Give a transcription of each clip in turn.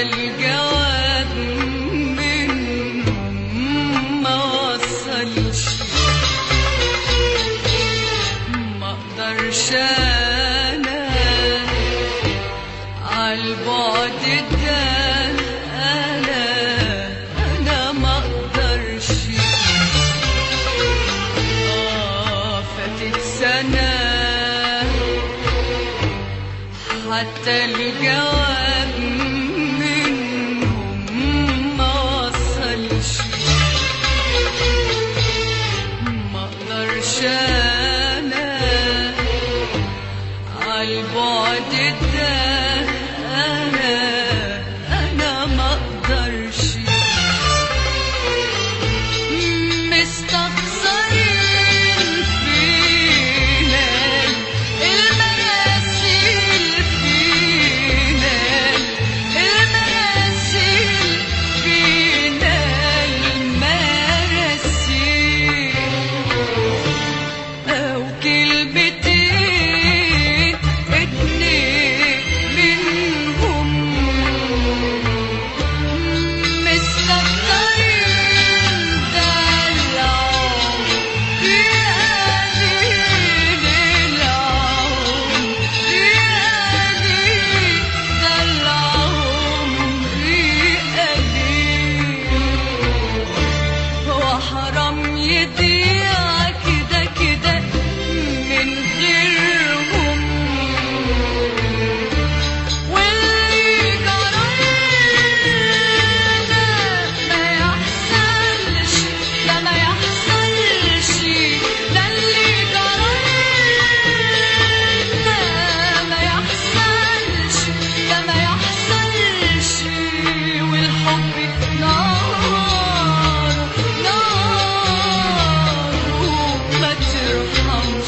الجواب منهم ما وصلش ما اقدرش انا عالبعد ده انا انا ما اقدرش آه فاتت سنه حتى الجواب منهم ما وصلش ما اقدرش انا عالبعد ده انا انا ما اقدرش مستخسرين فينا المراسيل فينا المراسيل فينا المراسيل أو كلمتين اتنين منهم مستكترين دلعهم في قليل العمر في قليل دلعهم في قليل هو حرام يضيع كده كده من غيرهم واللي جرالنا ما يحصلش ده ما يحصلش ده اللي جرالنا ما يحصلش ده ما يحصلش والحب نار نار ما ترحمش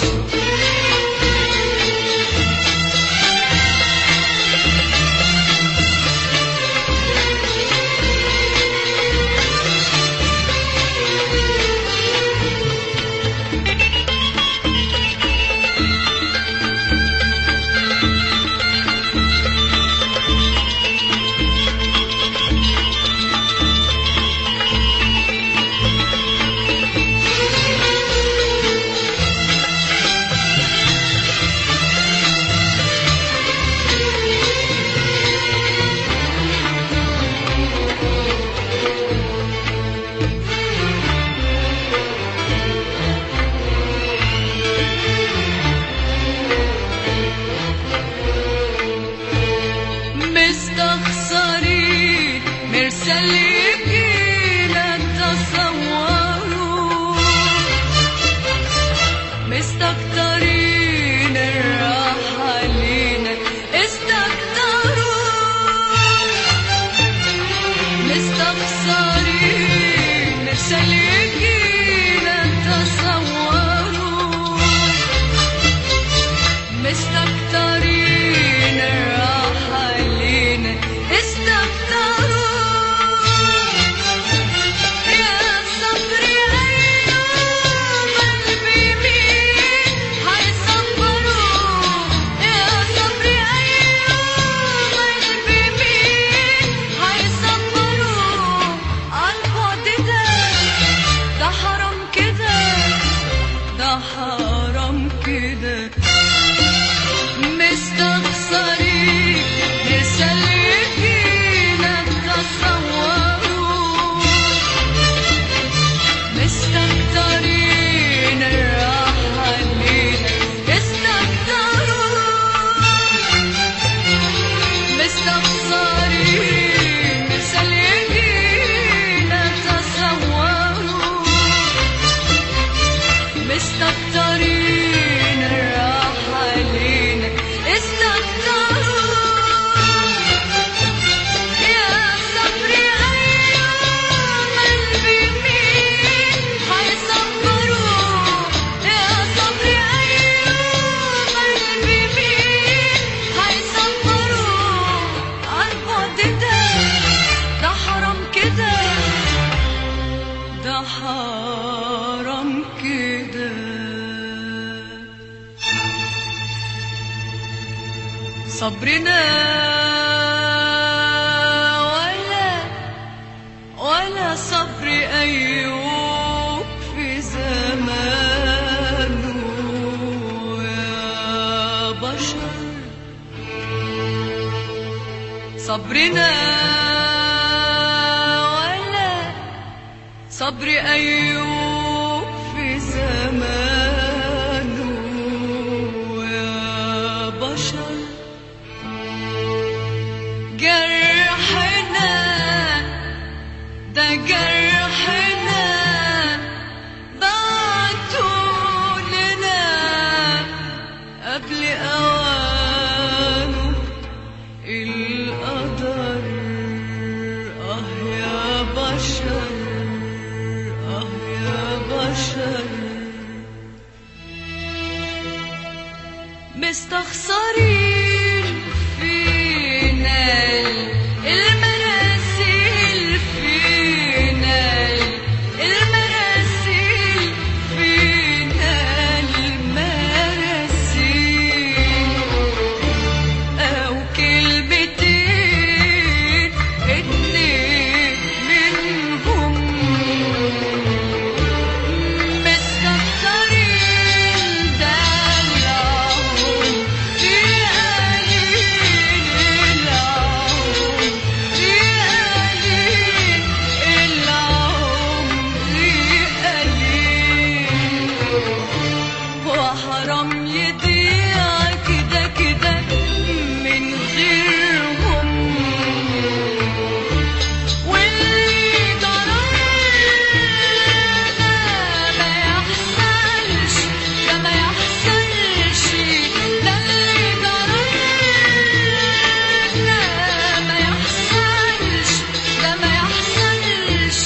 مستخسرين مرسل يجينا تصوروا مستكترين الراحة لينا استكتروا مستخسرين مرسل يجينا تصوروا مستكترين الراحة لينا استكتروا يا صبري أيام قلبي مين هيصبروا يا صبري أيام قلبي مين هيصبروا عالبعد ده ده حرام كده ده حرام كده مستخسرين يرسل يجينا تصوروا مستكترين الراحة لينا استكتروا مستخسرين يرسل يجينا تصوروا مستكترين الراحة لينا استكتروا يا صبري أيام قلبي مين هيصبروا يا صبري أيام قلبي مين هيصبروا عالبعد ده ده حرام كده ده حرام كده صبرنا صبرنا ولا صبر أيوب في زمانه يا بشر جرحنا ده جرحنا بعتوا لنا قبل أوانه القدر آه يا بشر آه يا بشر مستخسرين فينا المراسيل فينا المراسيل فينا المراسيل أو كلمتين اتنين منهم مستكترين دلعهم في قليل العمر في قليل العمر قليل وحرام يضيع كده كده من غيرهم واللي جرالنا ما يحصلش ده ما يحصلش ده اللي جرالنا ما يحصلش ده ما يحصلش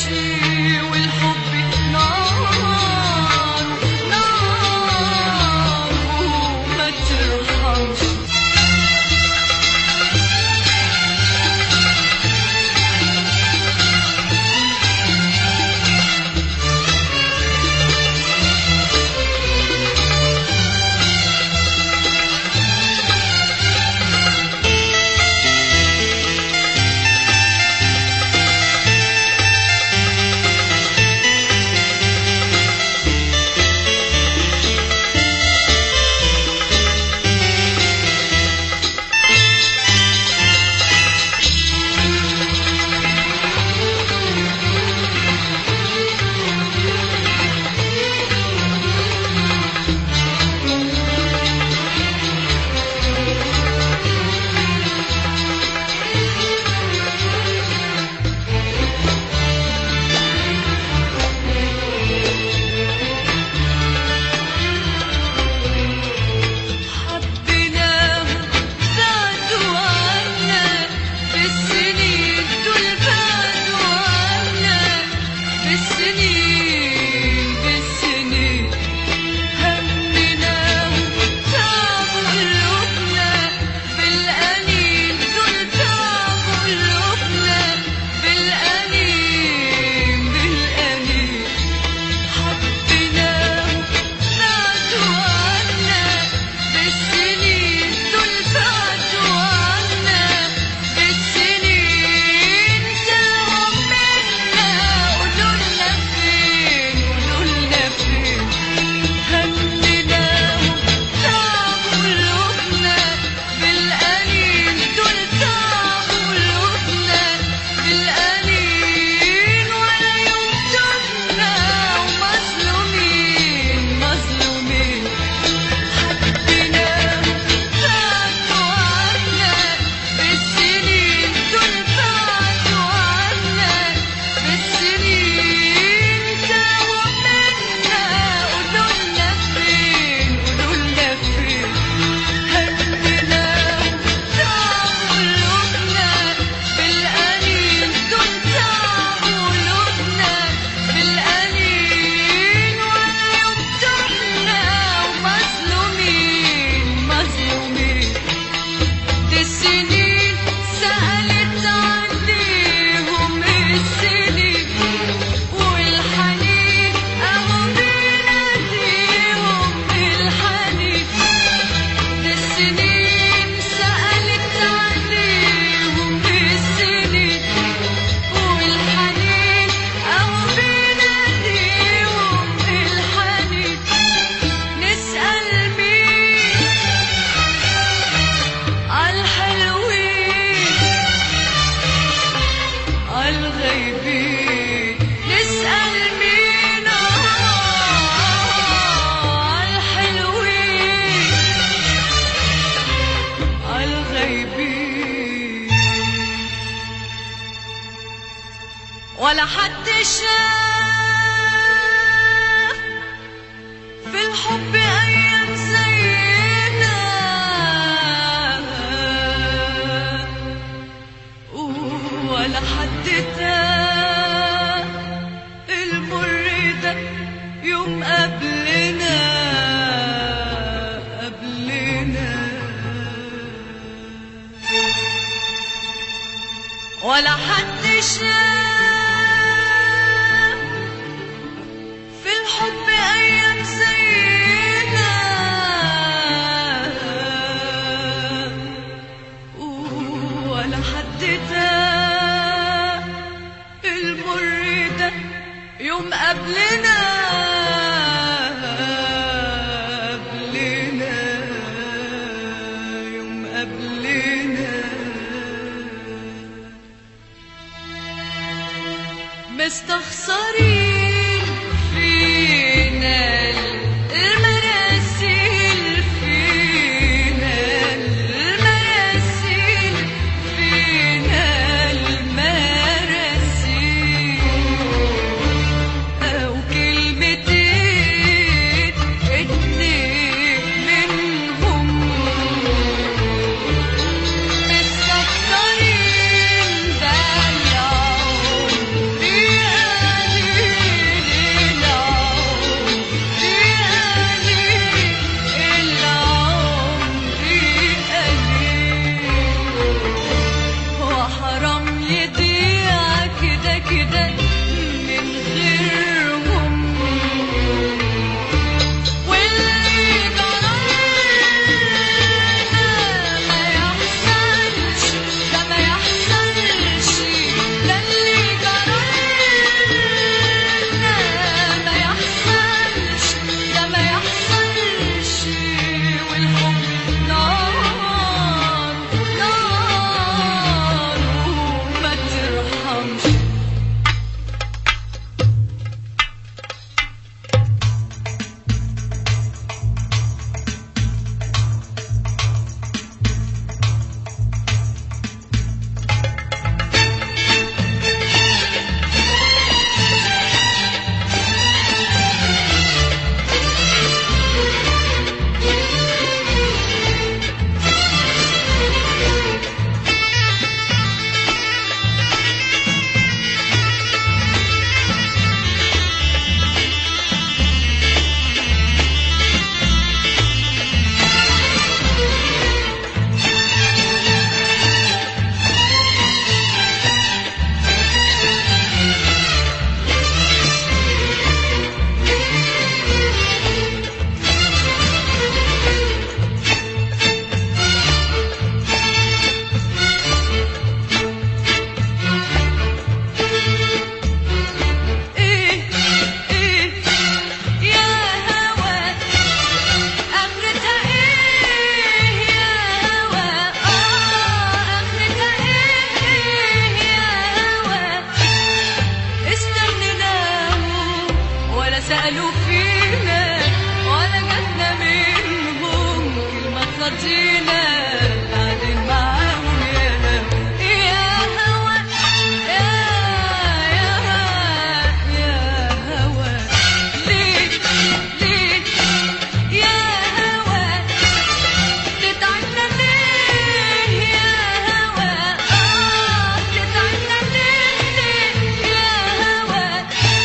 والحب نار نار شاف في الحب أيام زينا ولا حد تاه المر ده يوم قبلنا قبلنا ولا حد شاف في الحب أيام زينا ولا حد تاه المر ده يوم قبلنا قبلنا يوم قبلنا مستخسرين فينا المراسيل فينا المراسيل فينا المراسيل أو كلمتين اتنين منهم مستكترين دلعوا في قليل العمر في قليل العمر قليل وحرام يضيع كده كده من غيرهم واللي جرالنا ما يحصلش ده ما يحصلش ده اللي جرالنا ما يحصلش ده ما يحصلش والحب نار نار وما ترحمش ايه ايه يا هوا اخرتها ايه يا هوا اه اخرتها ايه يا هوا استنيناهم ولا سألوا فينا ولا جاتنا منهم كلمة ترضينا قاعدين معاهم يا هوا يا هوا يا يا هوا ليه ليه يا هوا تتعبنا ليه يا هوا اه تتعبنا ليه ليه يا هوا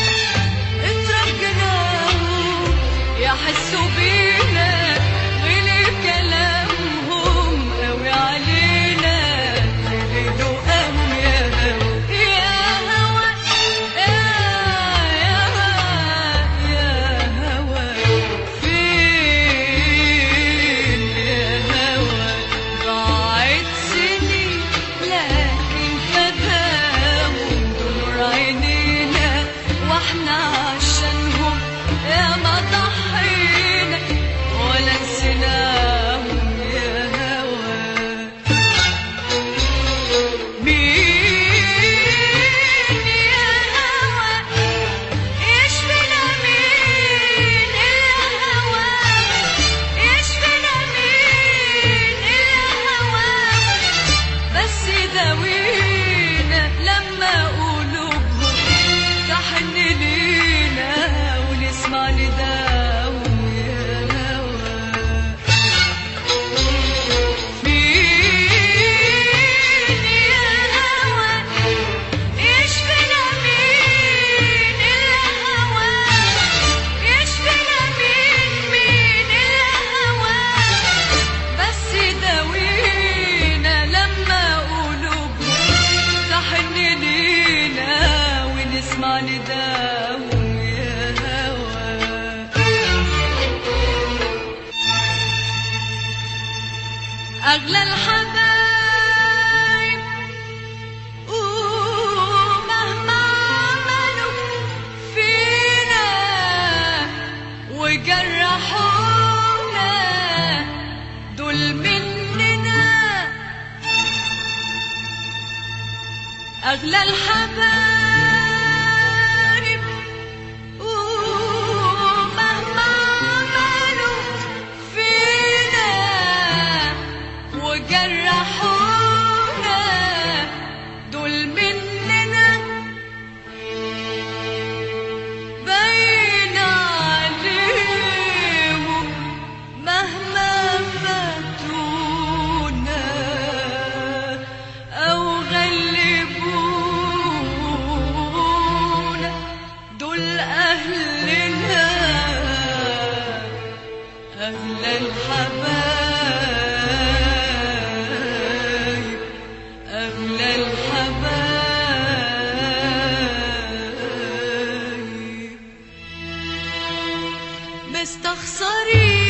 اتركناهم يحسوا بينا غير كلامهم قوي علينا زيدوا قاموا يا هوا يا هوا يا يا يا هوا فين يا هوا ضاعت سنين لكن فداهم نور عينينا واحنا عشانهم يا ما ضحينا وجرحونا دول مننا أغلى الحبايب ومهما عملوا فينا وجرحونا دول مننا باين عليهم مهما فاتونا أو غلبونا دول أهلنا أغلى الحبايب أغلى الحبايب مستخسرين